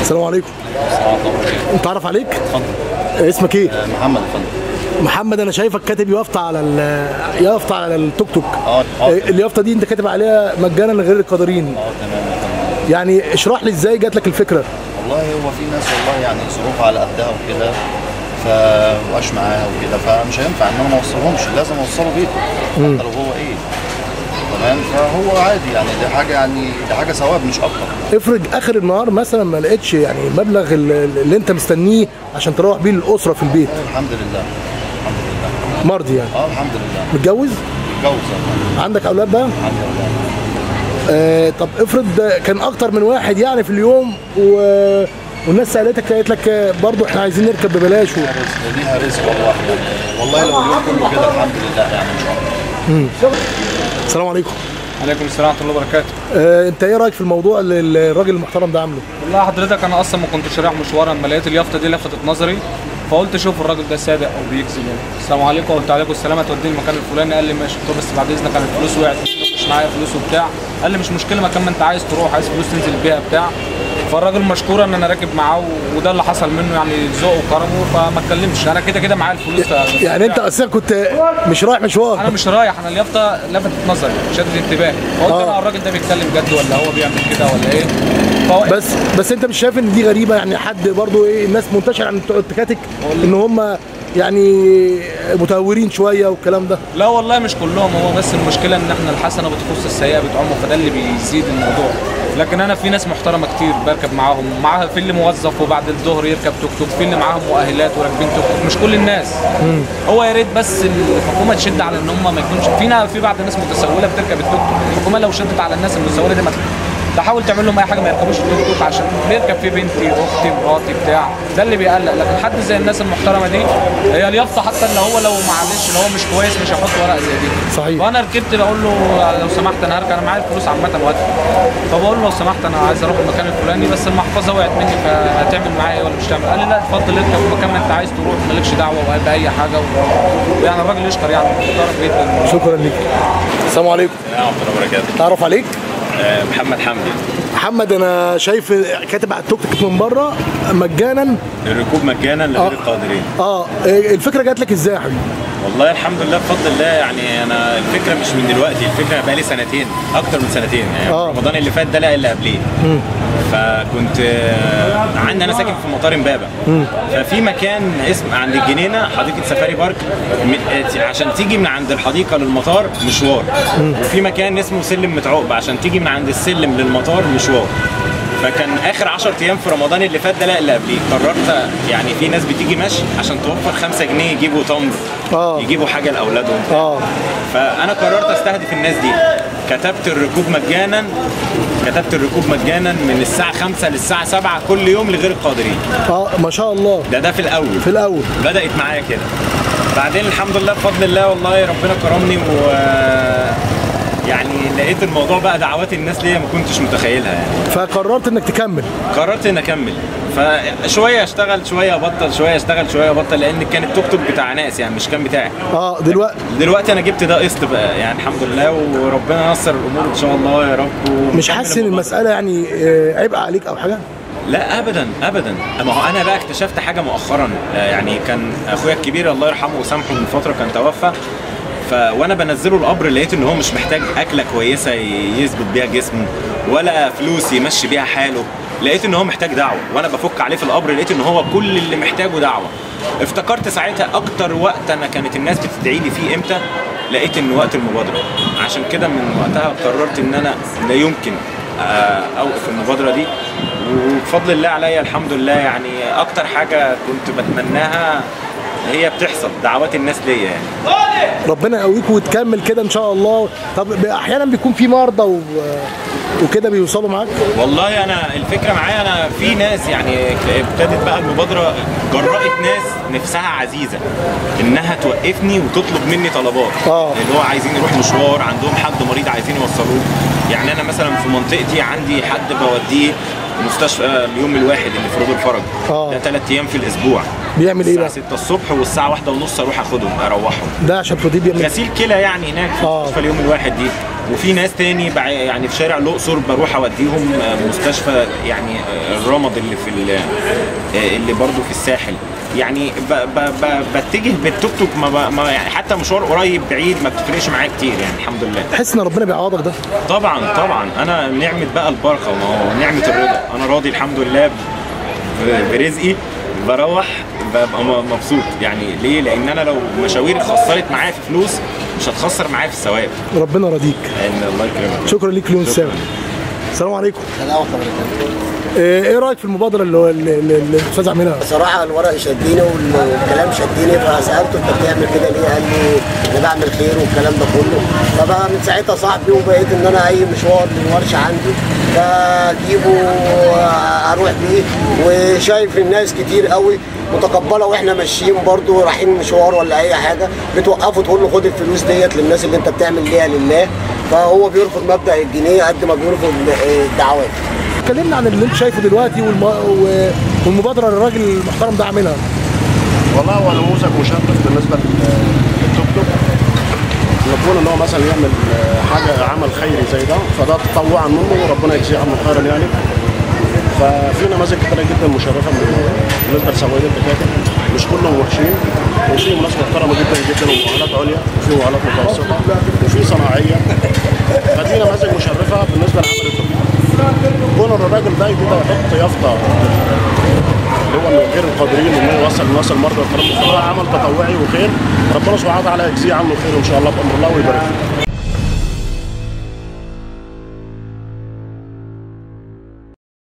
السلام عليكم انت عارف عليك اتفضل اسمك ايه محمد اتفضل محمد انا شايفك كاتب يافطه على ال- يافطه على التوك توك اه اه اليافطه دي انت كاتب عليها مجانا غير القادرين اه تمام يا فندم يعني اشرح لي ازاي جات لك الفكره والله هو في ناس والله يعني ظروف على قدها وكده فمبقاش معاها وكده فمش هينفع ان انا ما اوصلهمش لازم اوصله بيته حتى لو هو ايه تمام فهو عادي يعني دي حاجه يعني دي حاجه ثواب مش اكتر افرض اخر النهار مثلا ما لقيتش يعني المبلغ اللي اللي انت مستنيه عشان تروح بيه الاسره في البيت الحمد لله الحمد لله مرضي يعني اه الحمد لله متجوز متجوز والله. عندك اولاد بقى الحمد لله آه طب افرض ده كان اكتر من واحد يعني في اليوم و... والناس سالتك قالت لك آه، برضو احنا عايزين نركب ببلاش و... رزق ليها رزق والله يعني والله لو اليوم كله كده الحمد لله يعني مش اكتر السلام عليكم عليكم السلام ورحمه الله وبركاته آه انت ايه رايك في الموضوع اللي الراجل المحترم ده عامله والله حضرتك انا اصلا ما كنتش رايح مشوار اما لقيت اليافطه دي لفتت نظري فقلت اشوف الراجل ده صادق او بيكذب يعني السلام عليكم قلت عليكم السلامه توديني المكان الفلاني قال لي ماشي قلت له بس بعد اذنك انا الفلوس وقعت مش معايا فلوس وبتاع قال لي مش مشكله مكان ما انت عايز تروح عايز فلوس تنزل بيها بتاع فالراجل مشكور ان انا راكب معاه وده اللي حصل منه يعني ذوقه وكرمه فما اتكلمش انا كده كده معايا الفلوس ف- يعني انت اساسا كنت مش رايح انا مشوار مش رايح انا اليافطه لفتت نظري شدت انتباهي فقلت آه. انا الراجل ده بيتكلم جد ولا هو بيعمل كده ولا ايه فوقف بس بس انت مش شايف ان دي غريبه يعني حد برضو ايه الناس منتشر عن بتوع التكاتك ان هم يعني متهورين شويه والكلام ده لا والله مش كلهم هو بس المشكله ان احنا الحسنه بتخص السيئه بتعمه فده اللي بيزيد الموضوع لكن انا في ناس محترمه كتير بركب معاهم معاها في اللي موظف وبعد الظهر يركب توك توك في اللي معاهم مؤهلات وراكبين توك توك مش كل الناس هو يا ريت بس الحكومه تشد على ان هم ما يكونش فينا في بعض الناس متسوله بتركب التوك توك الحكومه لو شدت على الناس المتسوله دي ما تحاول تعمل لهم اي حاجه ما يركبوش التوك توك عشان بيركب فيه بنتي اختي مراتي بتاع ده اللي بيقلق لكن حد زي الناس المحترمه دي هي اليافطه حتى اللي هو لو معلش اللي هو مش كويس مش هيحط ورقه زي دي صحيح. وانا ركبت بقول له لو سمحت انا هركب انا معايا الفلوس عامه وقت فبقول له لو سمحت انا عايز اروح المكان الفلاني بس المحفظه وقعت مني فهتعمل معايا إيه ولا مش تعمل قال لي لا اتفضل اركب المكان ما انت عايز تروح مالكش دعوه باي حاجه و... يعني الراجل يشكر يعني محترم جدا شكرا ليك السلام عليكم ورحمة الله وبركاته تعرف عليك آه، محمد حمدي محمد انا شايف كاتب على التوك توك من بره مجانا الركوب مجانا آه. لغير القادرين اه الفكره جات لك ازاي يا حبيبي والله الحمد لله بفضل الله يعني انا الفكره مش من دلوقتي الفكره بقالي سنتين اكتر من سنتين يعني آه. رمضان اللي فات ده لا اللي قبليه فكنت آه، عندي انا ساكن في مطار امبابه ففي مكان اسم عند الجنينه حديقه سفاري بارك م- آه، عشان تيجي من عند الحديقه للمطار مشوار وفي مكان اسمه سلم متعوب عشان تيجي من عند السلم للمطار مشوار فكان اخر 10 ايام في رمضان اللي فات ده لا اللي قبليه قررت يعني في ناس بتيجي مشي عشان توفر 5 جنيه يجيبوا تمر آه. يجيبوا حاجه لاولادهم اه فانا قررت استهدف الناس دي كتبت الركوب مجانا كتبت الركوب مجانا من الساعه 5 للساعه 7 كل يوم لغير القادرين اه ما شاء الله ده ده في الاول في الاول بدات معايا كده بعدين الحمد لله بفضل الله والله ربنا كرمني و يعني لقيت الموضوع بقى دعوات الناس ليا ما كنتش متخيلها يعني فقررت انك تكمل قررت ان اكمل فشويه اشتغل شويه ابطل شويه اشتغل شويه ابطل لان كان التوك توك بتاع ناس يعني مش كان بتاعي اه دلوقتي دلوقتي انا جبت ده قسط بقى يعني الحمد لله وربنا ييسر الامور ان شاء الله يا رب مش ونكمل حاسس ان الموضوع ده. المساله يعني آه، عبء عليك او حاجه لا ابدا ابدا ما هو انا بقى اكتشفت حاجه مؤخرا آه، يعني كان اخويا الكبير الله يرحمه وسامحه من فتره كان توفى ف وانا بنزله القبر لقيت ان هو مش محتاج اكله كويسه يثبت بيها جسمه ولا فلوس يمشي بيها حاله لقيت ان هو محتاج دعوه وانا بفك عليه في القبر لقيت ان هو كل اللي محتاجه دعوه افتكرت ساعتها اكتر وقت انا كانت الناس بتدعي لي فيه امتى لقيت ان وقت المبادره عشان كده من وقتها قررت ان انا لا يمكن آه، اوقف المبادره دي وبفضل الله عليا الحمد لله يعني اكتر حاجه كنت بتمناها هي بتحصل دعوات الناس ليا يعني ربنا يقويك وتكمل كده ان شاء الله طب احيانا بيكون في مرضى و... وكده بيوصلوا معاك والله انا الفكره معايا انا في ناس يعني ابتدت بقى المبادره جرأت ناس نفسها عزيزه انها توقفني وتطلب مني طلبات آه. اللي هو عايزين يروح مشوار عندهم حد مريض عايزين يوصلوه يعني انا مثلا في منطقتي عندي حد بوديه مستشفى اليوم الواحد اللي في روض الفرج آه. ده ثلاث ايام في الاسبوع بيعمل ايه الساعه بقى 6 الصبح والساعه واحدة ونص اروح اخدهم اروحهم ده عشان فضيل بيعمل غسيل كلى يعني هناك في آه. مستشفى اليوم الواحد دي وفي ناس تاني بع- يعني في شارع الاقصر بروح اوديهم آه، مستشفى يعني آه، الرمض اللي في ال- آه، اللي برضو في الساحل يعني ب ب ب بتجه بالتوك توك ما ب- ما يعني حتى مشوار قريب بعيد ما بتفرقش معايا كتير يعني الحمد لله تحس ان ربنا بيعوضك ده طبعا طبعا انا نعمه بقى البركه ما هو نعمه الرضا انا راضي الحمد لله ب- برزقي بروح ببقى م- مبسوط يعني ليه لان انا لو مشاوير خسرت معايا في فلوس مش هتخسر معايا في الثواب ربنا راضيك ان الله يكرمك شكرا ليك لون السابع السلام عليكم سلام حضرتك آه، ايه رايك في المبادره اللي هو اللي اللي الاستاذ عاملها بصراحة الورق شدني والكلام شدني فسألته انت بتعمل كده ليه؟ قال لي انا بعمل خير والكلام ده كله فبقى من ساعتها صاحبي وبقيت ان انا اي مشوار للورشة عندي بجيبه اروح بيه وشايف الناس كتير قوي متقبله واحنا ماشيين برضو رايحين مشوار ولا اي حاجه بتوقفه تقول له خد الفلوس ديت للناس اللي انت بتعمل ليها لله فهو بيرفض مبدا الجنيه قد ما بيرفض الدعوات اتكلمنا عن اللي انت شايفه دلوقتي والم... و- والمبادره اللي الراجل المحترم ده عاملها والله هو نموذج مشرف بالنسبه لل- للتوك توك يكون ان هو مثلا يعمل آه، حاجه عمل خيري زي ده فده تطوعا منه وربنا يجزيه عنه خيرا يعني ففي نماذج كتيره جدا مشرفه من- بالنسبه لسواقين التكاتك مش كلهم وحشين وفي ناس محترمه جدا جدا ومؤهلات عليا وفي مؤهلات متوسطه وفي صناعيه فدي نماذج مشرفه بالنسبه لعمل التوك توك كون إن الراجل ده يبدا يحط يافطه اللي هو من غير القادرين ان هو يوصل الناس المرضى والكلام ده فهو عمل تطوعي وخير ربنا سبحانه وتعالى يجزيه عنه خير ان شاء الله بامر الله ويبارك فيه